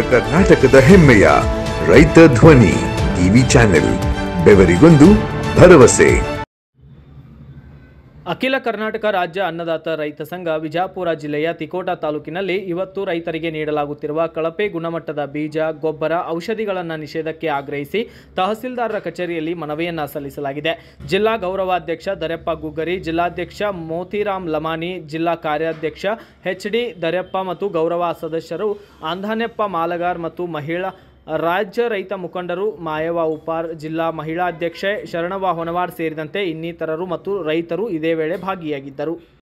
ಕರ್ನಾಟಕದ ಹೆಮ್ಮೆಯ ರೈತ ಧ್ವನಿ ಟಿವಿ ಚಾನೆಲ್ ಬೆವರಿಗೊಂದು ಭರವಸೆ ಅಖಿಲ ಕರ್ನಾಟಕ ರಾಜ್ಯ ಅನ್ನದಾತ ರೈತ ಸಂಘ ವಿಜಾಪುರ ಜಿಲ್ಲೆಯ ತಿಕೋಟ ತಾಲೂಕಿನಲ್ಲಿ ಇವತ್ತು ರೈತರಿಗೆ ನೀಡಲಾಗುತ್ತಿರುವ ಕಳಪೆ ಗುಣಮಟ್ಟದ ಬೀಜ ಗೊಬ್ಬರ ಔಷಧಿಗಳನ್ನು ನಿಷೇಧಕ್ಕೆ ಆಗ್ರಹಿಸಿ ತಹಸೀಲ್ದಾರರ ಕಚೇರಿಯಲ್ಲಿ ಮನವಿಯನ್ನ ಸಲ್ಲಿಸಲಾಗಿದೆ ಜಿಲ್ಲಾ ಗೌರವಾಧ್ಯಕ್ಷ ದರೆಪ್ಪ ಗುಗ್ಗರಿ ಜಿಲ್ಲಾಧ್ಯಕ್ಷ ಮೋತಿರಾಮ್ ಲಮಾನಿ ಜಿಲ್ಲಾ ಕಾರ್ಯಾಧ್ಯಕ್ಷ ಎಚ್ ಡಿ ದರೆಪ್ಪ ಮತ್ತು ಗೌರವ ಸದಸ್ಯರು ಆಂಧಾನೆಪ್ಪ ಮಾಲಗಾರ್ ಮತ್ತು ಮಹಿಳಾ ರಾಜ್ಯ ರೈತ ಮುಖಂಡರು ಮಾಯವ ಉಪಾರ್ ಜಿಲ್ಲಾ ಮಹಿಳಾ ಅಧ್ಯಕ್ಷೆ ಶರಣವ ಹೊನವಾರ್ ಸೇರಿದಂತೆ ಇನ್ನಿತರರು ಮತ್ತು ರೈತರು ಇದೇ ವೇಳೆ ಭಾಗಿಯಾಗಿದ್ದರು